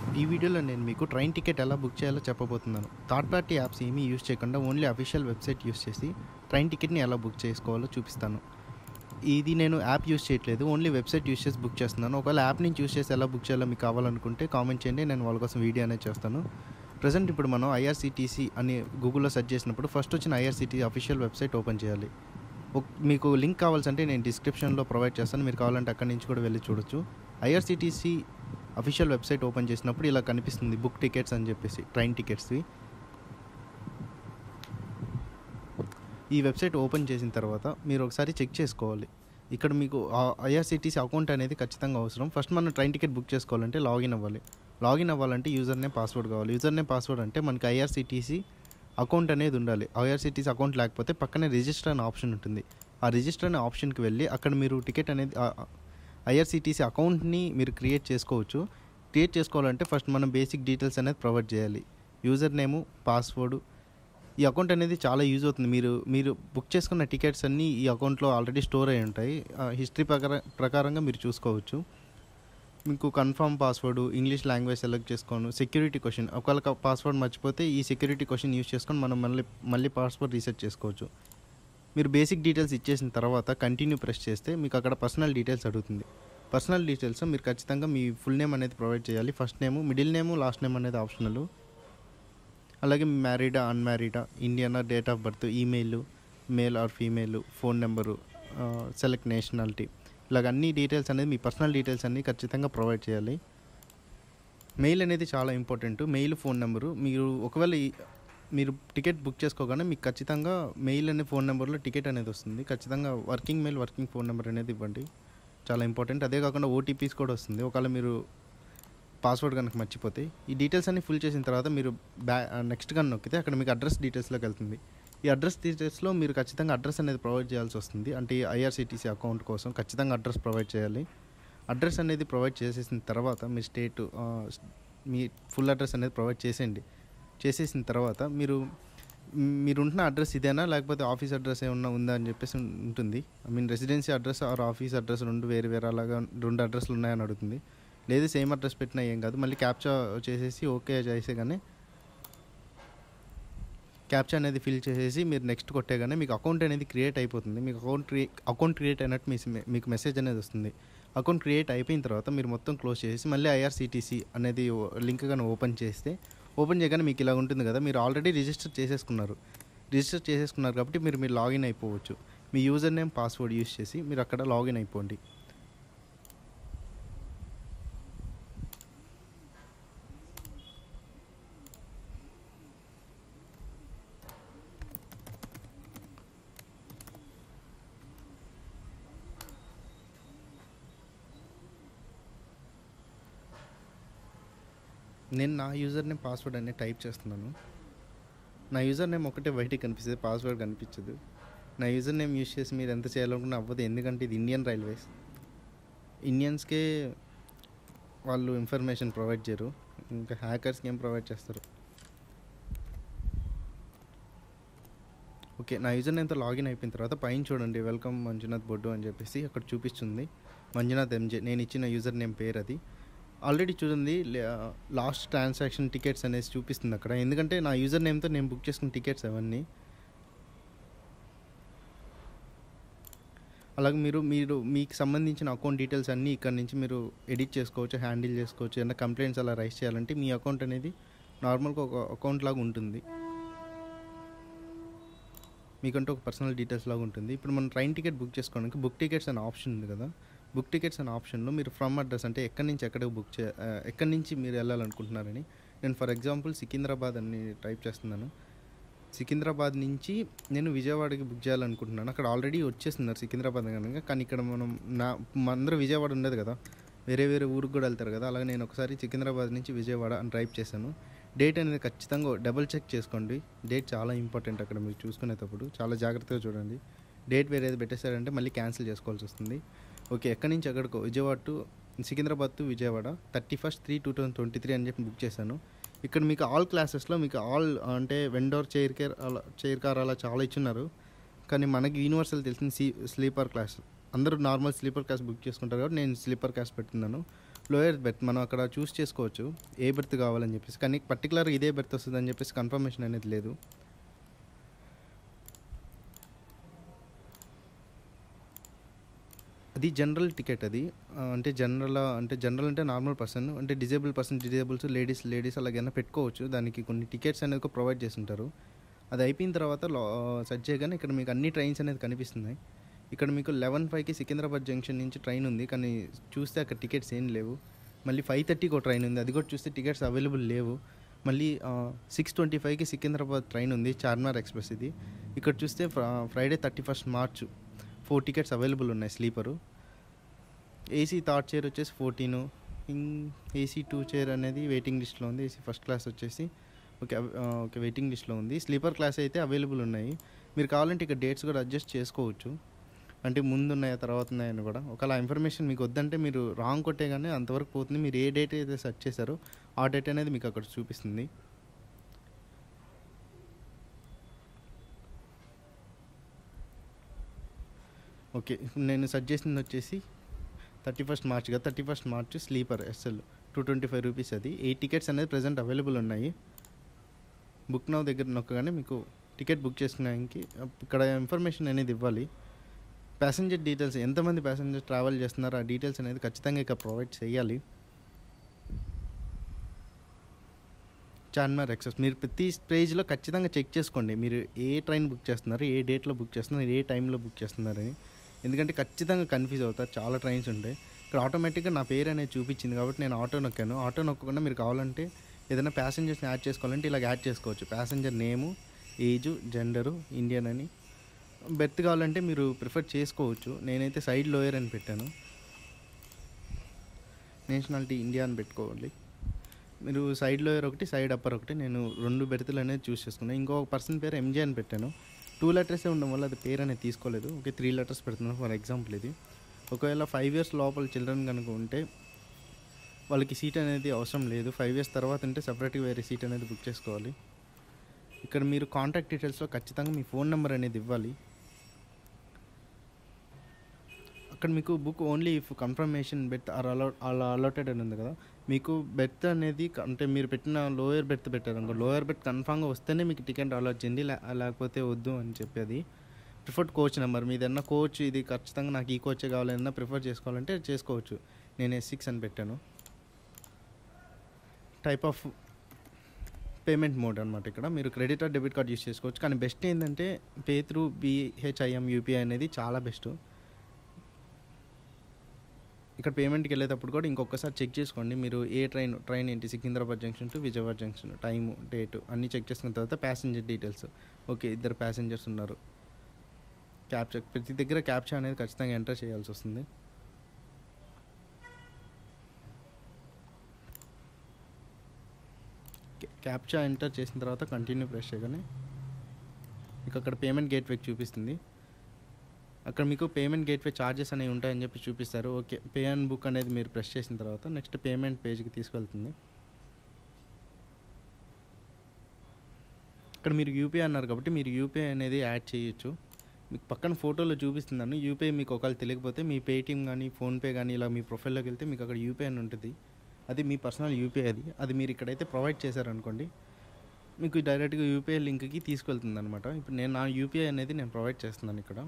ఈ వీడియోలో నేను మీకు ట్రైన్ టికెట్ ఎలా బుక్ చేయాలో చెప్పబోతున్నాను థర్డ్ పార్టీ యాప్స్ ఏమీ యూస్ చేయకుండా ఓన్లీ అఫీషియల్ వెబ్సైట్ యూస్ చేసి ట్రైన్ టికెట్ని ఎలా బుక్ చేసుకోవాలో చూపిస్తాను ఇది నేను యాప్ యూస్ చేయట్లేదు ఓన్లీ వెబ్సైట్ యూస్ చేసి బుక్ చేస్తున్నాను ఒకవేళ యాప్ నుంచి యూస్ చేసి ఎలా బుక్ చేయాలో మీకు కావాలనుకుంటే కామెంట్ చేయండి నేను వాళ్ళ కోసం వీడియో అనేది చేస్తాను ప్రజెంట్ ఇప్పుడు మనం ఐఆర్సీటీసీ అని గూగుల్లో సెర్చ్ చేసినప్పుడు ఫస్ట్ వచ్చిన ఐఆర్సీటీసీ అఫీషియల్ వెబ్సైట్ ఓపెన్ చేయాలి ఒక- మీకు లింక్ కావాల్సింటే నేను డిస్క్రిప్షన్లో ప్రొవైడ్ చేస్తాను మీరు కావాలంటే అక్కడి నుంచి కూడా వెళ్ళి చూడొచ్చు ఐఆర్సీటీసీ అఫీషియల్ వెబ్సైట్ ఓపెన్ చేసినప్పుడు ఇలా కనిపిస్తుంది బుక్ టికెట్స్ అని చెప్పేసి ట్రైన్ టికెట్స్వి ఈ వెబ్సైట్ ఓపెన్ చేసిన తర్వాత మీరు ఒకసారి చెక్ చేసుకోవాలి ఇక్కడ మీకు ఐఆర్సీటీసీ అకౌంట్ అనేది ఖచ్చితంగా అవసరం ఫస్ట్ మనం ట్రైన్ టికెట్ బుక్ చేసుకోవాలంటే లాగిన్ అవ్వాలి లాగిన్ అవ్వాలంటే యూజర్ నేమ్ పాస్వర్డ్ కావాలి యూజర్ నేమ్ పాస్వర్డ్ అంటే మనకి ఐఆర్సీటీసీ అకౌంట్ అనేది ఉండాలి ఐఆర్సీటీసీ అకౌంట్ లేకపోతే పక్కనే రిజిస్టర్ అనే ఆప్షన్ ఉంటుంది ఆ రిజిస్టర్ అనే ఆప్షన్కి వెళ్ళి అక్కడ మీరు టికెట్ అనేది ఐఆర్సీటీసీ అకౌంట్ని మీరు క్రియేట్ చేసుకోవచ్చు క్రియేట్ చేసుకోవాలంటే ఫస్ట్ మనం బేసిక్ డీటెయిల్స్ అనేది ప్రొవైడ్ చేయాలి యూజర్ నేము పాస్వర్డ్ ఈ అకౌంట్ అనేది చాలా యూజ్ అవుతుంది మీరు మీరు బుక్ చేసుకున్న టికెట్స్ అన్నీ ఈ అకౌంట్లో ఆల్రెడీ స్టోర్ అయి ఉంటాయి హిస్టరీ ప్రకార ప్రకారంగా మీరు చూసుకోవచ్చు మీకు confirm password English language select చేసుకోను సెక్యూరిటీ క్వశ్చన్ ఒకవేళ పాస్వర్డ్ మర్చిపోతే ఈ సెక్యూరిటీ క్వశ్చన్ యూస్ చేసుకొని మనం మళ్ళీ మళ్ళీ పాస్వర్డ్ రీసెట్ చేసుకోవచ్చు మీరు బేసిక్ డీటెయిల్స్ ఇచ్చేసిన తర్వాత కంటిన్యూ ప్రెస్ చేస్తే మీకు అక్కడ పర్సనల్ డీటెయిల్స్ అడుగుతుంది పర్సనల్ డీటెయిల్స్ మీరు ఖచ్చితంగా మీ ఫుల్ నేమ్ అనేది ప్రొవైడ్ చేయాలి first name middle name last name అనేది ఆప్షనల్ అలాగే మ్యారీడా అన్మ్యారీడా ఇండియనా date of birth email male or female phone number select nationality ఇలాగ అన్ని డీటెయిల్స్ అనేది మీ పర్సనల్ డీటెయిల్స్ అన్ని ఖచ్చితంగా ప్రొవైడ్ చేయాలి మెయిల్ అనేది చాలా ఇంపార్టెంట్ మెయిల్ ఫోన్ నెంబరు మీరు ఒకవేళ ఈ- మీరు టికెట్ బుక్ చేసుకోగానే మీకు ఖచ్చితంగా మెయిల్ అనే ఫోన్ నెంబర్లో టికెట్ అనేది వస్తుంది ఖచ్చితంగా working mail working phone number అనేది ఇవ్వండి చాలా ఇంపార్టెంట్ అదే కాకుండా ఓటీపీస్ కూడా వస్తుంది ఒకవేళ మీరు పాస్వర్డ్ కనుక మర్చిపోతే ఈ డీటెయిల్స్ అన్ని ఫిల్ చేసిన తర్వాత మీరు బ్యా నెక్స్ట్ కనుక నొక్కితే అక్కడ మీకు అడ్రస్ డీటెయిల్స్లోకి వెళ్తుంది ఈ అడ్రస్ డీటెయిల్స్లో మీరు ఖచ్చితంగా అడ్రస్ అనేది ప్రొవైడ్ చేయాల్సి వస్తుంది అంటే ఈ ఐఆర్సీటీసీ అకౌంట్ కోసం ఖచ్చితంగా అడ్రస్ ప్రొవైడ్ చేయాలి అడ్రస్ అనేది ప్రొవైడ్ చేసేసిన తర్వాత మీ స్టేట్ ఆ, మీ ఫుల్ అడ్రస్ అనేది ప్రొవైడ్ చేసేయండి చేసేసిన తర్వాత మీరు మీరు ఉంటున్న అడ్రస్ ఇదేనా లేకపోతే ఆఫీస్ అడ్రస్ ఏమన్నా ఉందా అని చెప్పేసి ఉంటుంది I mean residency address or office address రెండు వేరు వేరే అలాగా రెండు అడ్రస్లు ఉన్నాయని అడుగుతుంది లేదు సేమ్ అడ్రస్ పెట్టినా ఏం కాదు మళ్ళీ క్యాప్చా చేసేసి ఓకే చేసే కానీ క్యాప్చా అనేది ఫిల్ చేసేసి మీరు నెక్స్ట్ కొట్టేగానే మీకు అకౌంట్ అనేది క్రియేట్ అయిపోతుంది మీకు అకౌంట్ క్రియే అకౌంట్ క్రియేట్ అయినట్టు మీ మీకు మెసేజ్ అనేది వస్తుంది అకౌంట్ క్రియేట్ అయిపోయిన తర్వాత మీరు మొత్తం క్లోజ్ చేసి మళ్ళీ ఐఆర్సీటీసీ అనేది లింక్ కానీ ఓపెన్ చేస్తే ఓపెన్ చేయగానే మీకు ఇలా ఉంటుంది కదా మీరు ఆల్రెడీ రిజిస్టర్ చేసేసుకున్నారు రిజిస్టర్ చేసేసుకున్నారు కాబట్టి మీరు మీరు లాగిన్ అయిపోవచ్చు మీ యూజర్ నేమ్ పాస్వర్డ్ యూస్ చేసి మీరు అక్కడ లాగిన్ అయిపోండి నేను నా యూజర్ నేమ్ పాస్వర్డ్ అనేది టైప్ చేస్తున్నాను నా యూజర్ నేమ్ ఒకటే బయటికి కనిపిస్తుంది పాస్వర్డ్ కనిపించదు నా యూజర్ నేమ్ యూజ్ చేసి మీరు ఎంత చేయాలనుకున్నా అవ్వదు ఎందుకంటే ఇది ఇండియన్ రైల్వేస్ ఇండియన్స్కే వాళ్ళు ఇన్ఫర్మేషన్ ప్రొవైడ్ చేయరు ఇంకా హ్యాకర్స్కి ఏం ప్రొవైడ్ చేస్తారు ఓకే నా యూజర్ నేమ్తో లాగిన్ అయిపోయిన తర్వాత పైన చూడండి వెల్కమ్ మంజునాథ్ బొడ్డు అని చెప్పేసి అక్కడ చూపిస్తుంది మంజునాథ్ ఎంజే నేను ఇచ్చిన యూజర్ నేమ్ పేరు అది ఆల్రెడీ చూడండి లాస్ట్ ట్రాన్సాక్షన్ టికెట్స్ అనేసి చూపిస్తుంది అక్కడ ఎందుకంటే నా యూజర్ నేమ్తో నేను బుక్ చేసుకున్న టికెట్స్ అవన్నీ అలాగే మీరు మీరు మీకు సంబంధించిన అకౌంట్ డీటెయిల్స్ అన్నీ ఇక్కడ నుంచి మీరు ఎడిట్ చేసుకోవచ్చు హ్యాండిల్ చేసుకోవచ్చు ఏదైనా కంప్లైంట్స్ అలా రైస్ చేయాలంటే మీ అకౌంట్ అనేది నార్మల్గా ఒక అకౌంట్ లాగా ఉంటుంది మీకంటే ఒక పర్సనల్ డీటెయిల్స్ లాగా ఉంటుంది ఇప్పుడు మనం ట్రైన్ టికెట్ బుక్ చేసుకోవడానికి బుక్ టికెట్స్ అనే ఆప్షన్ ఉంది కదా బుక్ టికెట్స్ అనే ఆప్షన్లో మీరు ఫ్రమ్ అడ్రస్ అంటే ఎక్కడి నుంచి ఎక్కడికి బుక్ చే ఆ, ఎక్కడి నుంచి మీరు వెళ్ళాలనుకుంటున్నారని నేను ఫర్ ఎగ్జాంపుల్ సికింద్రాబాద్ అని టైప్ చేస్తున్నాను సికింద్రాబాద్ నుంచి నేను విజయవాడకి బుక్ చేయాలనుకుంటున్నాను అక్కడ ఆల్రెడీ వచ్చేస్తున్నారు సికింద్రాబాద్ కనుక కానీ ఇక్కడ మనం నా అందరూ విజయవాడ ఉండదు కదా వేరే వేరే ఊరికి కూడా వెళ్తారు కదా అలాగే నేను ఒకసారి సికింద్రాబాద్ నుంచి విజయవాడ అని టైప్ చేశాను డేట్ అనేది ఖచ్చితంగా డబుల్ చెక్ చేసుకోండి డేట్ చాలా ఇంపార్టెంట్ అక్కడ మీరు చూసుకునేటప్పుడు చాలా జాగ్రత్తగా చూడండి డేట్ వేరేది పెట్టేశారంటే మళ్ళీ క్యాన్సిల్ చేసుకోవాల్సి వస్తుంది ఓకే ఎక్కడి నుంచి ఎక్కడికో Vijayawada to Secunderabad to Vijayawada thirty first three two thousand twenty three అని చెప్పి బుక్ చేశాను ఇక్కడ మీకు ఆల్ క్లాసెస్లో మీకు ఆల్ అంటే వెండోర్ చైర్ కేర్ అలా చైర్ కార్ అలా చాలా ఇచ్చున్నారు కానీ మనకి యూనివర్సల్ తెలిసిన సీ స్లీపర్ క్లాస్ అందరూ నార్మల్ స్లీపర్ క్లాస్ బుక్ చేసుకుంటారు కాబట్టి నేను స్లీపర్ క్లాస్ పెట్టున్నాను లోయర్ బెర్త్ మనం అక్కడ చూస్ చేసుకోవచ్చు ఏ బెర్త్ కావాలని చెప్పేసి కానీ పర్టికులర్ ఇదే బెర్త్ వస్తుందని చెప్పేసి కన్ఫర్మేషన్ అనేది లేదు అది జనరల్ టికెట్ అది ఆ, అంటే జనరల్ అంటే జనరల్ అంటే నార్మల్ పర్సన్ అంటే disabled person disables ladies ladies అలాగైనా పెట్టుకోవచ్చు దానికి కొన్ని టికెట్స్ అనేది ప్రొవైడ్ చేస్తుంటారు అది అయిపోయిన తర్వాత సెర్చ్ చేయగానే ఇక్కడ మీకు అన్ని ట్రైన్స్ అనేది కనిపిస్తున్నాయి ఇక్కడ మీకు లెవెన్ ఫైవ్కి సికింద్రాబాద్ జంక్షన్ నుంచి ట్రైన్ ఉంది కానీ చూస్తే అక్కడ టికెట్స్ ఏం లేవు మళ్ళీ ఫైవ్ థర్టీకి ఒక ట్రైన్ ఉంది అది కూడా చూస్తే టికెట్స్ అవైలబుల్ లేవు మళ్ళీ సిక్స్ ట్వంటీ ఫైవ్కి సికింద్రాబాద్ ట్రైన్ ఉంది చార్మినార్ ఎక్స్ప్రెస్ ఇది ఇక్కడ చూస్తే Friday thirty first March four tickets available ఉన్నాయి స్లీపరు ఏసీ థర్డ్ చైర్ వచ్చేసి ఫోర్టీన్ ఏసీ టూ చైర్ అనేది వెయిటింగ్ లిస్ట్లో ఉంది ఏసీ ఫస్ట్ క్లాస్ వచ్చేసి ఓకే అవ్- ఆ, ఓకే వెయిటింగ్ లిస్ట్లో ఉంది స్లీపర్ క్లాస్ అయితే అవైలబుల్ ఉన్నాయి మీరు కావాలంటే ఇక్కడ డేట్స్ కూడా అడ్జస్ట్ చేసుకోవచ్చు అంటే ముందు ఉన్నాయా తర్వాత ఉన్నాయని కూడా ఒకవేళ ఆ ఇన్ఫర్మేషన్ మీకు వద్దంటే మీరు రాంగ్ కొట్టే కానీ అంతవరకు పోతుంది మీరు ఏ డేట్ అయితే సెర్చ్ చేశారో ఆ డేట్ అనేది మీకు అక్కడ చూపిస్తుంది ఓకే ఇప్పుడు నేను సెర్చ్ చేసింది వచ్చేసి థర్టీ ఫస్ట్ మార్చ్ కదా thirty first March sleeper SL two twenty five rupees అది ఎయిట్ టికెట్స్ అనేది ప్రజెంట్ అవైలబుల్ ఉన్నాయి బుక్ నౌ దగ్గర నొక్కగానే మీకు టికెట్ బుక్ చేసుకున్నానికి ఇక్కడ ఇన్ఫర్మేషన్ అనేది ఇవ్వాలి ప్యాసింజర్ డీటెయిల్స్ ఎంతమంది ప్యాసింజర్ ట్రావెల్ చేస్తున్నారో ఆ డీటెయిల్స్ అనేది ఖచ్చితంగా ఇక్కడ ప్రొవైడ్ చేయాలి చార్మినార్ ఎక్సెస్ మీరు ప్రతి పేజ్లో ఖచ్చితంగా చెక్ చేసుకోండి మీరు ఏ ట్రైన్ బుక్ చేస్తున్నారు ఏ డేట్లో బుక్ చేస్తున్నారు ఏ టైంలో బుక్ చేస్తున్నారని ఎందుకంటే ఖచ్చితంగా కన్ఫ్యూజ్ అవుతారు చాలా ట్రైన్స్ ఉంటాయి ఇక్కడ ఆటోమేటిక్గా నా పేరు అనేది చూపించింది కాబట్టి నేను ఆటో నొక్కాను ఆటో నొక్కకుండా మీరు కావాలంటే ఏదైనా ప్యాసింజర్స్ని యాడ్ చేసుకోవాలంటే ఇలా యాడ్ చేసుకోవచ్చు passenger name age gender Indian అని బెర్త్ కావాలంటే మీరు ప్రిఫర్ చేసుకోవచ్చు నేనైతే సైడ్ లోయర్ అని పెట్టాను నేషనాలిటీ ఇండియా అని పెట్టుకోవాలి మీరు సైడ్ లోయర్ ఒకటి సైడ్ అప్పర్ ఒకటి నేను రెండు బెర్తులు అనేది చూస్ చేసుకున్నాను ఇంకో పర్సన్ పేరు ఎంజే అని పెట్టాను టూ లెటర్సే ఉండడం వల్ల అది పేరు అనేది తీసుకోలేదు ఓకే త్రీ లెటర్స్ పెడుతున్నాను ఫర్ ఎగ్జాంపుల్ ఇది ఒకవేళ ఫైవ్ ఇయర్స్ లోపల చిల్డ్రన్ కనుక ఉంటే వాళ్ళకి సీట్ అనేది అవసరం లేదు ఫైవ్ ఇయర్స్ తర్వాత ఉంటే సపరేట్గా వేరే సీట్ అనేది బుక్ చేసుకోవాలి ఇక్కడ మీరు కాంటాక్ట్ డీటెయిల్స్లో ఖచ్చితంగా మీ ఫోన్ నెంబర్ అనేది ఇవ్వాలి అక్కడ మీకు book only if confirmation berth or allow అలా అలౌటెడ్ అని ఉంది కదా మీకు బెర్త్ అనేది క- అంటే మీరు పెట్టిన లోయర్ బెర్త్ పెట్టారు అనుకో లోయర్ బెర్త్ కన్ఫామ్గా వస్తేనే మీకు టికెట్ అలౌట్ చేయండి లే- లేకపోతే వద్దు అని చెప్పేది ప్రిఫర్డ్ కోచ్ నెంబర్ మీద ఏదన్నా కోచ్ ఇది ఖచ్చితంగా నాకు ఈ కోచే కావాలన్నా ప్రిఫర్ చేసుకోవాలంటే చేసుకోవచ్చు నేను ఎస్ సిక్స్ అని పెట్టాను టైప్ ఆఫ్ పేమెంట్ మోడ్ అనమాట ఇక్కడ మీరు credit or debit card use చేసుకోవచ్చు కానీ బెస్ట్ ఏంటంటే పే త్రూ బిహెచ్ఐఎం యూపీఐ అనేది చాలా బెస్ట్ ఇక్కడ పేమెంట్కి వెళ్ళేటప్పుడు కూడా ఇంకొకసారి చెక్ చేసుకోండి మీరు ఏ ట్రైన్ ట్రైన్ ఏంటి Secunderabad junction to Vijayawada junction time date అన్నీ చెక్ చేసుకున్న తర్వాత ప్యాసింజర్ డీటెయిల్స్ ఓకే ఇద్దరు ప్యాసింజర్స్ ఉన్నారు క్యాప్చా ప్రతి దగ్గర క్యాప్చా అనేది ఖచ్చితంగా ఎంటర్ చేయాల్సి వస్తుంది క్యాప్చా ఎంటర్ చేసిన తర్వాత కంటిన్యూ ప్రెస్ చేయగానే మీకు అక్కడ పేమెంట్ గేట్వే చూపిస్తుంది అక్కడ మీకు పేమెంట్ గేట్వే ఛార్జెస్ అనేవి ఉంటాయని చెప్పి చూపిస్తారు ఓకే పే అండ్ బుక్ అనేది మీరు ప్రెస్ చేసిన తర్వాత నెక్స్ట్ పేమెంట్ పేజ్కి తీసుకెళ్తుంది ఇక్కడ మీరు యూపీఐ అన్నారు కాబట్టి మీరు యూపీఐ అనేది యాడ్ చేయొచ్చు మీకు పక్కన ఫోటోలో చూపిస్తున్నాను యూపీఐ మీకు ఒకవేళ తెలియకపోతే మీ పేటిఎం కానీ ఫోన్పే కానీ ఇలా మీ ప్రొఫైల్లోకి వెళ్తే మీకు అక్కడ యూపీఐ అని ఉంటుంది అది మీ పర్సనల్ యూపీఐ అది అది మీరు ఇక్కడైతే ప్రొవైడ్ చేశారనుకోండి మీకు డైరెక్ట్గా యూపీఐ లింక్కి తీసుకెళ్తుంది అనమాట ఇప్పుడు నేను నా యూపీఐ అనేది నేను ప్రొవైడ్ చేస్తున్నాను ఇక్కడ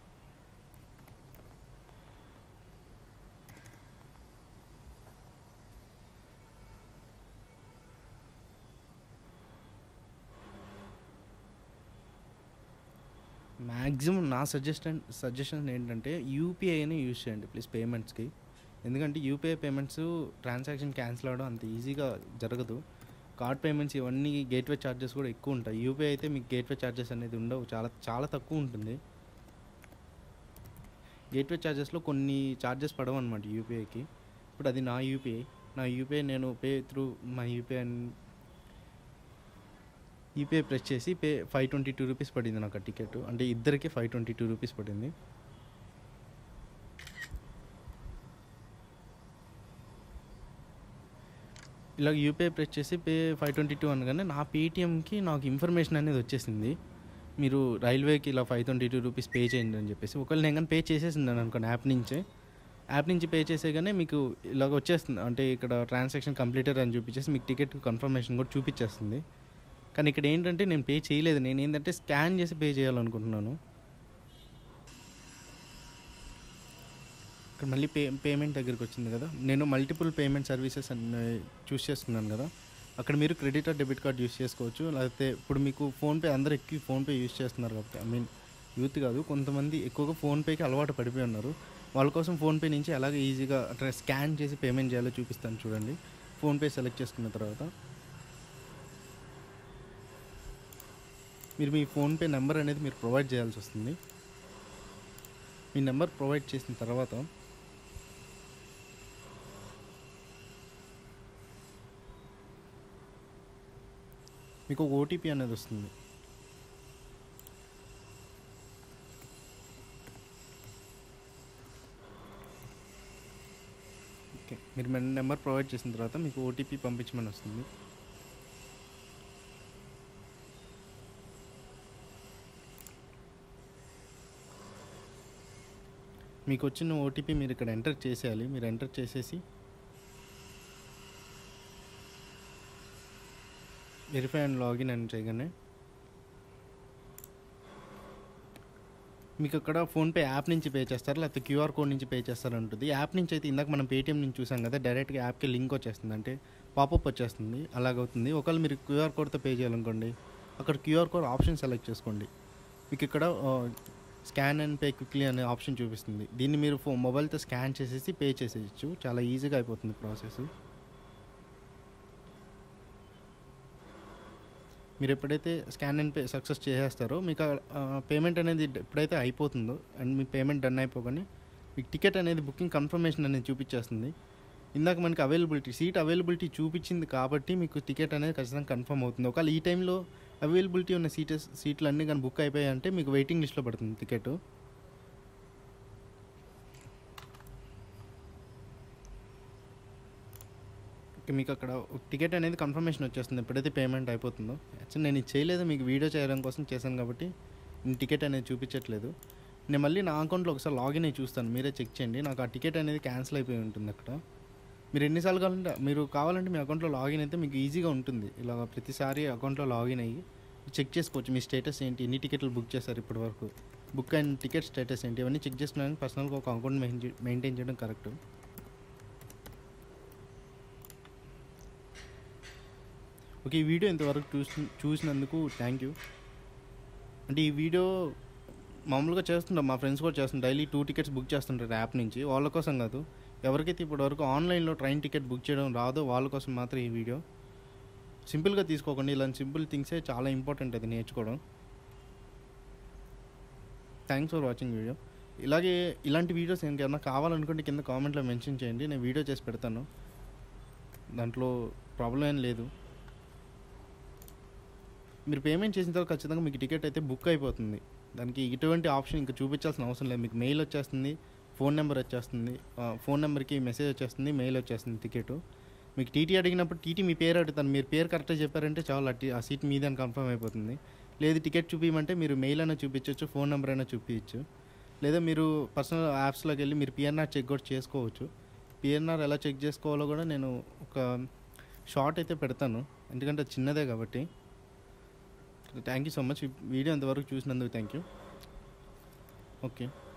మ్యాక్సిమం నా సజెషన్ సజెషన్ ఏంటంటే యూపీఐని యూజ్ చేయండి ప్లీజ్ పేమెంట్స్కి ఎందుకంటే యూపీఐ పేమెంట్స్ ట్రాన్సాక్షన్ క్యాన్సిల్ అవ్వడం అంత ఈజీగా జరగదు కార్డ్ పేమెంట్స్ ఇవన్నీ గేట్వే ఛార్జెస్ కూడా ఎక్కువ ఉంటాయి యూపీఐ అయితే మీకు గేట్వే ఛార్జెస్ అనేది ఉండవు చాలా చాలా తక్కువ ఉంటుంది గేట్వే ఛార్జెస్లో కొన్ని ఛార్జెస్ పడవు అనమాట యూపీఐకి ఇప్పుడు అది నా యూపీఐ నా యూపీఐ నేను pay through my UPI UPI press చేసి pay five twenty two rupees పడింది నాకు ఆ టికెట్ అంటే ఇద్దరికి ఫైవ్ ట్వంటీ టూ రూపీస్ పడింది ఇలా యూపీఐ ప్రెస్ చేసి పే ఫైవ్ ట్వంటీ టూ అనగానే నా పేటిఎంకి నాకు ఇన్ఫర్మేషన్ అనేది వచ్చేసింది మీరు రైల్వేకి ఇలా five twenty two rupees pay చేయండి అని చెప్పేసి ఒకవేళ నేను కానీ పే చేసేసింది అనుకోండి యాప్ నుంచే యాప్ నుంచి పే చేసేగానే మీకు ఇలాగ వచ్చేస్తుంది అంటే ఇక్కడ ట్రాన్సాక్షన్ కంప్లీటెడ్ అని చూపించేసి మీకు టికెట్ కన్ఫర్మేషన్ కూడా చూపించేస్తుంది కానీ ఇక్కడ ఏంటంటే నేను పే చేయలేదు నేను ఏంటంటే స్కాన్ చేసి పే చేయాలనుకుంటున్నాను ఇక్కడ మళ్ళీ పే పేమెంట్ దగ్గరికి వచ్చింది కదా నేను మల్టిపుల్ పేమెంట్ సర్వీసెస్ అని చూస్ చేసుకున్నాను కదా అక్కడ మీరు credit or debit card use చేసుకోవచ్చు లేకపోతే ఇప్పుడు మీకు ఫోన్పే అందరూ ఎక్కువ ఫోన్పే యూస్ చేస్తున్నారు కాబట్టి ఐ మీన్ యూత్ కాదు కొంతమంది ఎక్కువగా ఫోన్పేకి అలవాటు పడిపోయి ఉన్నారు వాళ్ళ కోసం ఫోన్పే నుంచి ఎలాగ ఈజీగా అట్లా స్కాన్ చేసి పేమెంట్ చేయాలో చూపిస్తాను చూడండి ఫోన్పే సెలెక్ట్ చేసుకున్న తర్వాత మీరు మీ ఫోన్పే నెంబర్ అనేది మీరు ప్రొవైడ్ చేయాల్సి వస్తుంది మీ నెంబర్ ప్రొవైడ్ చేసిన తర్వాత మీకు ఒక ఓటీపీ అనేది వస్తుంది ఓకే మీరు మన నెంబర్ ప్రొవైడ్ చేసిన తర్వాత మీకు ఓటీపీ పంపించమని వస్తుంది మీకు వచ్చిన ఓటీపీ మీరు ఇక్కడ ఎంటర్ చేసేయాలి మీరు ఎంటర్ చేసేసి వెరిఫై అండ్ లాగిన్ అని చేయగానే మీకు అక్కడ ఫోన్పే యాప్ నుంచి పే చేస్తారు లేకపోతే క్యూఆర్ కోడ్ నుంచి పే చేస్తారు ఉంటుంది యాప్ నుంచి అయితే ఇందాక మనం పేటీఎం నుంచి చూసాం కదా డైరెక్ట్గా యాప్కి లింక్ వచ్చేస్తుంది అంటే పాపప్ వచ్చేస్తుంది అలాగవుతుంది ఒకవేళ మీరు క్యూఆర్ కోడ్తో పే చేయాలనుకోండి అక్కడ క్యూఆర్ కోడ్ ఆప్షన్ సెలెక్ట్ చేసుకోండి మీకు ఇక్కడ స్కాన్ అండ్ పే క్విక్లీ అనే ఆప్షన్ చూపిస్తుంది దీన్ని మీరు ఫో మొబైల్తో స్కాన్ చేసేసి పే చేసేయచ్చు చాలా ఈజీగా అయిపోతుంది ప్రాసెస్ మీరు ఎప్పుడైతే స్కాన్ అండ్ పే సక్సెస్ చేసేస్తారో మీకు పేమెంట్ అనేది ఎప్పుడైతే అయిపోతుందో అండ్ మీ పేమెంట్ డన్ అయిపోగానే మీకు టికెట్ అనేది బుకింగ్ కన్ఫర్మేషన్ అనేది చూపించేస్తుంది ఇందాక మనకి అవైలబిలిటీ సీట్ అవైలబిలిటీ చూపించింది కాబట్టి మీకు టికెట్ అనేది ఖచ్చితంగా కన్ఫర్మ్ అవుతుంది ఒకవేళ ఈ టైంలో అవైలబిలిటీ ఉన్న సీటెస్ సీట్లు అన్నీ కానీ బుక్ అయిపోయాయి అంటే మీకు వెయిటింగ్ లిస్ట్లో పడుతుంది టికెట్ ఓకే, మీకు అక్కడ టికెట్ అనేది కన్ఫర్మేషన్ వచ్చేస్తుంది ఎప్పుడైతే పేమెంట్ అయిపోతుందో యాక్చువల్లీ నేను ఇది చేయలేదు మీకు వీడియో చేయడం కోసం చేశాను కాబట్టి నేను టికెట్ అనేది చూపించట్లేదు నేను మళ్ళీ నా అకౌంట్లో ఒకసారి లాగిన్ అయ్యి చూస్తాను మీరే చెక్ చేయండి నాకు ఆ టికెట్ అనేది క్యాన్సిల్ అయిపోయి ఉంటుంది అక్కడ మీరు ఎన్నిసార్లు కావాలంటే మీరు కావాలంటే మీ అకౌంట్లో లాగిన్ అయితే మీకు ఈజీగా ఉంటుంది ఇలా ప్రతిసారి అకౌంట్లో లాగిన్ అయ్యి చెక్ చేసుకోవచ్చు మీ స్టేటస్ ఏంటి ఎన్ని టికెట్లు బుక్ చేశారు ఇప్పటి వరకు బుక్ అయిన టికెట్ స్టేటస్ ఏంటి ఇవన్నీ చెక్ చేసుకున్నాక పర్సనల్గా ఒక అకౌంట్ మెయింటైన్ చేయడం కరెక్ట్ ఓకే ఈ వీడియో ఇంతవరకు చూసి చూసినందుకు థ్యాంక్ యూ అంటే ఈ వీడియో మామూలుగా చేస్తుంటాం మా ఫ్రెండ్స్ కూడా చేస్తుంటారు డైలీ టూ టికెట్స్ బుక్ చేస్తుంటారు యాప్ నుంచి వాళ్ళ కోసం కాదు ఎవరికైతే ఇప్పటివరకు ఆన్లైన్లో ట్రైన్ టికెట్ బుక్ చేయడం రాదో వాళ్ళ కోసం మాత్రం ఈ వీడియో సింపుల్గా తీసుకోకండి ఇలాంటి సింపుల్ థింగ్సే చాలా ఇంపార్టెంట్ అది నేర్చుకోవడం థ్యాంక్స్ ఫర్ వాచింగ్ వీడియో ఇలాగే ఇలాంటి వీడియోస్ ఇంకేమన్నా కావాలనుకుంటే కింద కామెంట్లో మెన్షన్ చేయండి నేను వీడియో చేసి పెడతాను దాంట్లో ప్రాబ్లం ఏం లేదు మీరు పేమెంట్ చేసిన తర్వాత ఖచ్చితంగా మీకు టికెట్ అయితే బుక్ అయిపోతుంది దానికి ఇటువంటి ఆప్షన్ ఇంకా చూపించాల్సిన అవసరం లేదు మీకు మెయిల్ వచ్చేస్తుంది ఫోన్ నెంబర్ వచ్చేస్తుంది ఆ, ఫోన్ నెంబర్కి మెసేజ్ వచ్చేస్తుంది మెయిల్ వచ్చేస్తుంది టికెట్ మీకు టీటీ అడిగినప్పుడు టీటీ మీ పేరు అడుగుతాను మీరు పేరు కరెక్ట్గా చెప్పారంటే చాలు అట్టి ఆ సీట్ మీదని కన్ఫర్మ్ అయిపోతుంది లేదు టికెట్ చూపించమంటే మీరు మెయిల్ అయినా చూపించవచ్చు ఫోన్ నెంబర్ అయినా చూపించచ్చు లేదా మీరు పర్సనల్ యాప్స్లోకి వెళ్ళి మీరు పిఎన్ఆర్ చెక్ కూడా చేసుకోవచ్చు పిఎన్ఆర్ ఎలా చెక్ చేసుకోవాలో కూడా నేను ఒక షార్ట్ అయితే పెడతాను ఎందుకంటే అది చిన్నదే కాబట్టి thank you so much video అంతవరకు చూసినందుకు థ్యాంక్ యూ ఓకే